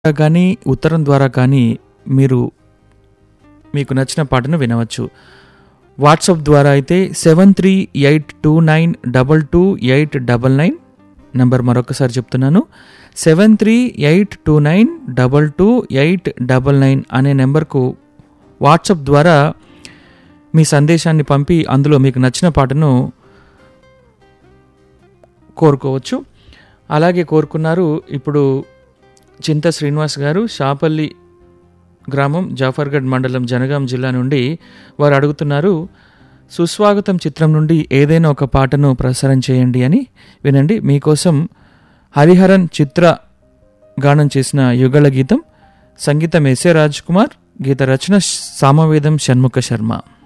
కానీ ఉత్తరం ద్వారా కానీ మీరు మీకు నచ్చిన పాటను వినవచ్చు వాట్సాప్ ద్వారా అయితే seven three eight two nine double two eight double nine number మరొకసారి చెప్తున్నాను seven three eight two nine double two eight double nine అనే నెంబర్కు వాట్సాప్ ద్వారా మీ సందేశాన్ని పంపి అందులో మీకు నచ్చిన పాటను కోరుకోవచ్చు అలాగే కోరుకున్నారు ఇప్పుడు చింత శ్రీనివాస్ గారు షాపల్లి గ్రామం జాఫర్గఢ్ మండలం జనగాం జిల్లా నుండి వారు అడుగుతున్నారు సుస్వాగతం చిత్రం నుండి ఏదైనా ఒక పాటను ప్రసారం చేయండి అని వినండి మీకోసం హరిహరన్ చిత్ర గానం చేసిన యుగళ గీతం సంగీతం ఎస్ఏ రాజ్ కుమార్ గీత రచన సామవేదం షణ్ముఖ శర్మ